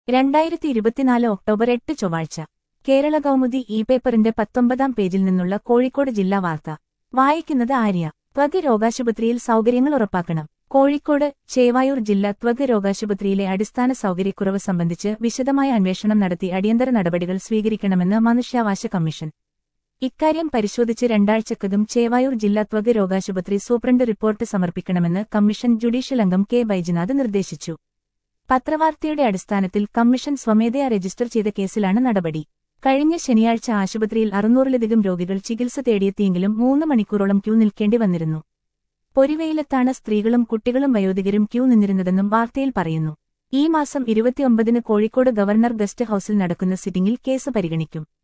രണ്ടായിരത്തി ഇരുപത്തിനാല് ഒക്ടോബർ എട്ട് ചൊവ്വാഴ്ച കേരള കൗമുദി ഇ പേപ്പറിന്റെ പത്തൊമ്പതാം പേജിൽ നിന്നുള്ള കോഴിക്കോട് ജില്ലാ വാർത്ത വായിക്കുന്നത് ആര്യ ത്വഗ് രോഗാശുപത്രിയിൽ സൗകര്യങ്ങൾ ഉറപ്പാക്കണം കോഴിക്കോട് ചേവായൂർ ജില്ലാ ത്വഗ് രോഗാശുപത്രിയിലെ അടിസ്ഥാന സൗകര്യക്കുറവ് സംബന്ധിച്ച് വിശദമായ അന്വേഷണം നടത്തി അടിയന്തര നടപടികൾ സ്വീകരിക്കണമെന്ന് മനുഷ്യാവകാശ കമ്മീഷൻ ഇക്കാര്യം പരിശോധിച്ച് രണ്ടാഴ്ചക്കകം ചേവായൂർ ജില്ലാ ത്വഗ് രോഗാശുപത്രി സൂപ്രണ്ട് റിപ്പോർട്ട് സമർപ്പിക്കണമെന്ന് കമ്മീഷൻ ജുഡീഷ്യൽ അംഗം കെ ബൈജനാഥ് നിർദ്ദേശിച്ചു പത്രവാർത്തയുടെ അടിസ്ഥാനത്തിൽ കമ്മീഷൻ സ്വമേധയാ രജിസ്റ്റർ ചെയ്ത കേസിലാണ് നടപടി കഴിഞ്ഞ ശനിയാഴ്ച ആശുപത്രിയിൽ അറുന്നൂറിലധികം രോഗികൾ ചികിത്സ തേടിയെത്തിയെങ്കിലും മൂന്ന് മണിക്കൂറോളം ക്യൂ നിൽക്കേണ്ടി വന്നിരുന്നു പൊരിവെയിലത്താണ് സ്ത്രീകളും കുട്ടികളും വയോധികരും ക്യൂ നിന്നിരുന്നതെന്നും വാർത്തയിൽ പറയുന്നു ഈ മാസം ഇരുപത്തിയൊമ്പതിന് കോഴിക്കോട് ഗവർണർ ഗസ്റ്റ് ഹൌസിൽ നടക്കുന്ന സിറ്റിംഗിൽ കേസ് പരിഗണിക്കും